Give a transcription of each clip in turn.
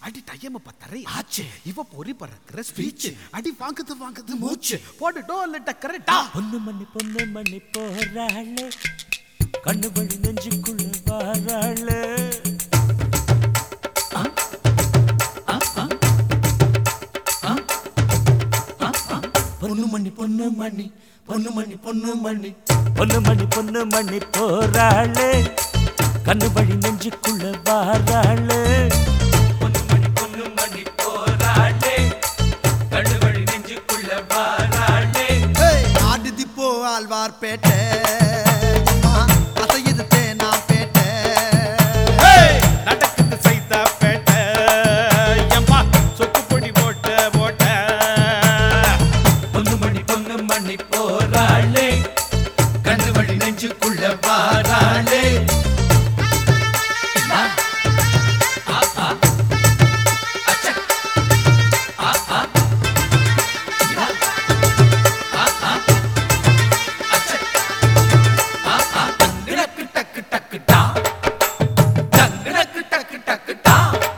அடி டைம் பத்தரை ஆச்சு. இவ பொறி பறக்கிற ஸ்பீச் அடி வாங்குது வாங்குது மூச்சு போடு டோல் டக்கர டா பொண்ணு மணி பொண்ணு மணி போறாளே கண்ணு வழி நெஞ்சுக்குள்ள வாராளே பொண்ணு மணி பொண்ணு மணி பொண்ணு மணி பொண்ணு மணி பொண்ணு மணி பொண்ணு மணி போறாளே கண்ணு வழி நெஞ்சுக்குள்ள வாராளே பொண்ணு மணி பொண்ணு மணி போறாளே கண்ணு வழி நெஞ்சுக்குள்ள வாராளே ஆடுதி போ ஆழ்வார்பேட்டை அம்மா, அசையுது தேனாம்பேட்டை நடக்குது சைதா பேட்ட எம்மா சொக்கு பொடி போட்ட போட்ட பொண்ணு மணி பொண்ணு மணி போறாளே கண்ணு வழி நெஞ்சுக்குள்ள வாராளே டக்கு டக்கு டக்கு டா டக்கு டக்கு டக்கு டா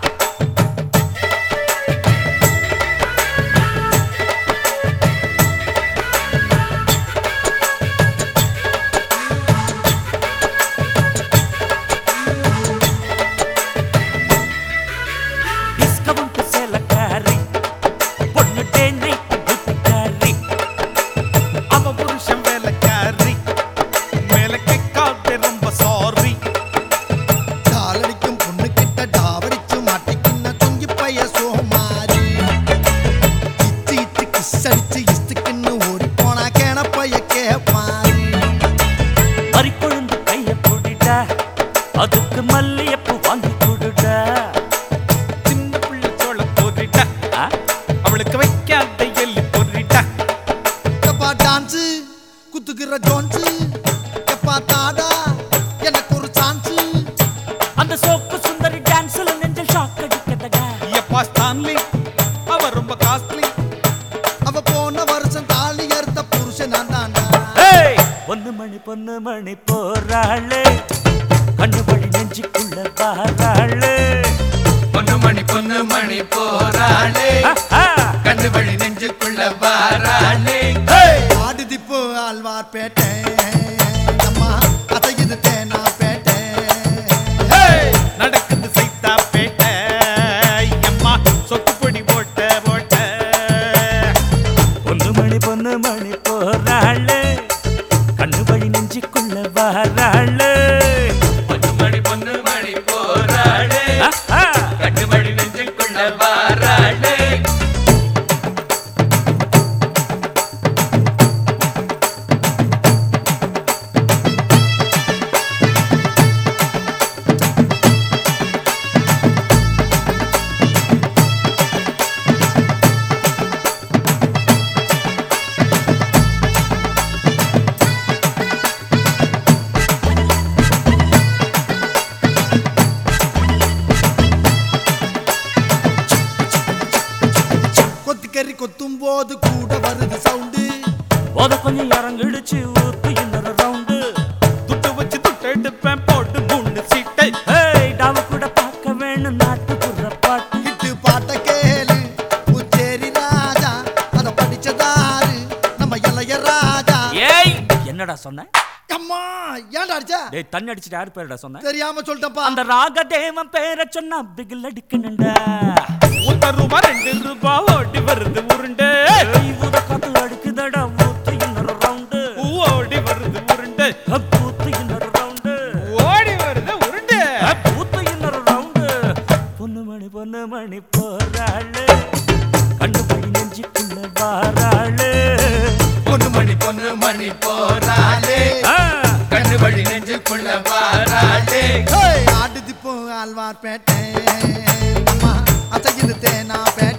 டிஸ்கவுண்ட் சேலக்காரி பொண்ணு தேனை புத்திக்காரி அவ புருஷன் வேலைக்காரி மேல கேட்காத ரொம்ப சாரி காலடிக்கும் பொண்ணு கிட்ட டாவடிச்சு மாட்டிக்கின்ன தொங்கி பைய சோமாரி இச்சு இச்சு கிஸ் அடிச்சு இஸ்துக்குன்னு ஓடி போனா கேன பைய கேப்பாரி மறிக்கொழுந்து கைய பொடிடா அதுக்கு மல்லியப்பூ வாங்கி கொடுடா சின்ன புள்ள சோள போரிட்டா ஆ? அவளுக்கு வைக்காத எள்ளு பொறிட்டா எப்பா டான்ஸு குத்துக்கிற ஜோன்ஸு எப்பா தாடா எனக்கு ஒரு சான்ஸு அந்த சோக்கு சுந்தரி டான்ஸ்ல நெஞ்ச ஷாக் அடிக்கதடா எப்பா ஸ்டான்லி அவ ரொம்ப காஸ்ட்லி அவ போன வருஷம் தாலி அறுத்த புருஷன் நான் தாண்டா ஏய் பொண்ணு மணி பொண்ணு மணி போறாளே கண்ணு வழி நெஞ்சுக்குள்ள வாராளே பொண்ணு மணி பொண்ணு மணி போறாளே ஆஹா! கண்ணு வழி நெஞ்சுக்குள்ள வாராளே ஆடுதி போ ஆழ்வார்பேட்டை அம்மா அசையுது தேனாம்பேட்டை நடக்குது சைத்தா பேட்ட எம்மா சொக்கு பொடி போட்ட போட்ட பொண்ணு மணி பொண்ணு மணி போறாளே கண்ணு வழி நெஞ்சுக்குள்ள வாராளே பொண்ணு மணி பொண்ணு மணி போறாளே ஆஹா! கண்ணு வழி நெஞ்சுக்குள்ள வாராளே கொத்திக்கறி கொத்தும் போது கூட வருது சவுண்டு போத கொஞ்சம் இறங்கிடுச்சு ஊத்து இன்னொரு ரவுண்டு துட்டு வச்சு துட்டு எடுப்பேன் போட்டு மூணு சீட்டை ஏய் டாவ கூட பார்க்க வேணும் நாட்டுப்புற பாட்டு இட்டு பாட்ட கேளு புச்சேரி ராஜா அத படிச்சதாரு நம்ம இளைய ராஜா ஏய் என்னடா சொன்ன அம்மா ஏன்டா அடிச்ச டேய் தண்ணி அடிச்சிட்டு யார் பேருடா சொன்ன தெரியாம சொல்லிட்டப்பா அந்த ராகதேவன் பேரை சொன்னா பிகில் அடிக்கணும்டா ஒரு ரூபா ரெண்டு ரூபா ஓடி வருது உருண்டு ஏய் ஊத காத்து அடிக்குதடா ஊத்து இன்னொரு ரவுண்டு ஓடி வருது உருண்டு ஊத்து இன்னொரு ரவுண்டு ஓடி வருது உருண்டு ஊத்து இன்னொரு ரவுண்டு பொண்ணு மணி பொண்ணு மணி போறாளு கண்டு போய் நெஞ்சுக்குள்ள வாராளு பொண்ணு மணி பொண்ணு மணி போறாளே ஆ, கண்ணு வழி நெஞ்சுக்குள்ள வாராளே ஆடுதி போ ஆழ்வார்பேட்டை அம்மா அசையுது தேனாம்பேட்டை